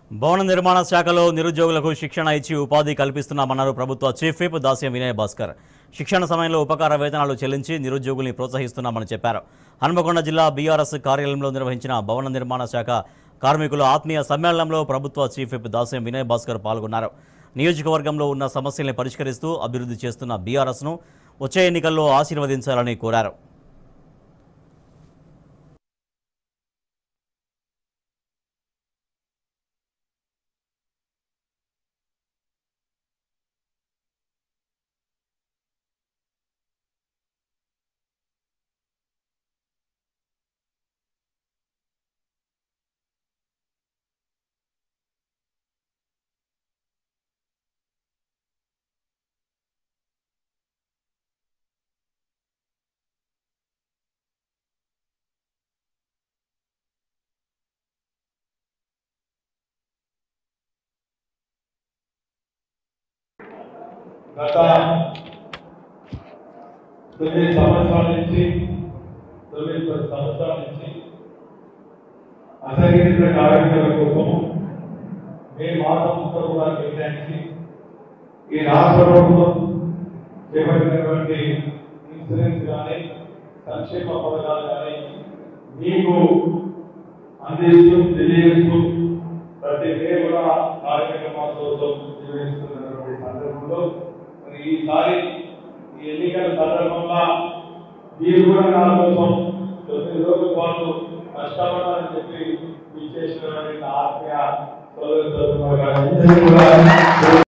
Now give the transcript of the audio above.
భవన నిర్మాణ శాఖలో నిరుద్యోగులకు శిక్షణ ఇచ్చి ఉపాధి కల్పిస్తున్నామన్నారు ప్రభుత్వ చీఫ్ విప్ దాస్యం వినయ్ భాస్కర్ శిక్షణ సమయంలో ఉపకార వేతనాలు చెల్లించి నిరుద్యోగుల్ని ప్రోత్సహిస్తున్నామని చెప్పారు హన్మకొండ జిల్లా బీఆర్ఎస్ కార్యాలయంలో నిర్వహించిన భవన నిర్మాణ శాఖ కార్మికుల ఆత్మీయ సమ్మేళనంలో ప్రభుత్వ చీఫ్ విప్ దాస్యం వినయ్ భాస్కర్ పాల్గొన్నారు నియోజకవర్గంలో ఉన్న సమస్యల్ని పరిష్కరిస్తూ అభివృద్ధి చేస్తున్న బీఆర్ఎస్ను వచ్చే ఎన్నికల్లో ఆశీర్వదించాలని కోరారు గత తొమ్మిది సంవత్సరాల నుంచి తొమ్మిది పది సంవత్సరాల నుంచి అసంఘటిత కార్మికుల కోసం మే మాసంతో కూడా కేటాయించి ఈ రాష్ట్ర ప్రభుత్వం చేపట్టినటువంటి ఇన్సూరెన్స్ కానీ సంక్షేమ పథకాలు కానీ మీకు అందిస్తూ తెలియజేస్తూ ప్రతి మే కూడా కార్మిక మాసోత్సవం నిర్వహిస్తున్నటువంటి సందర్భంలో మరి ఈసారి ఈ ఎన్నికల సందర్భంగా మీరు కూడా నా కోసం తొమ్మిది రోజుల పాటు కష్టపడాలని చెప్పి ఇచ్చేసినటువంటి ఆత్మీయ సోదరు సోదరులు కూడా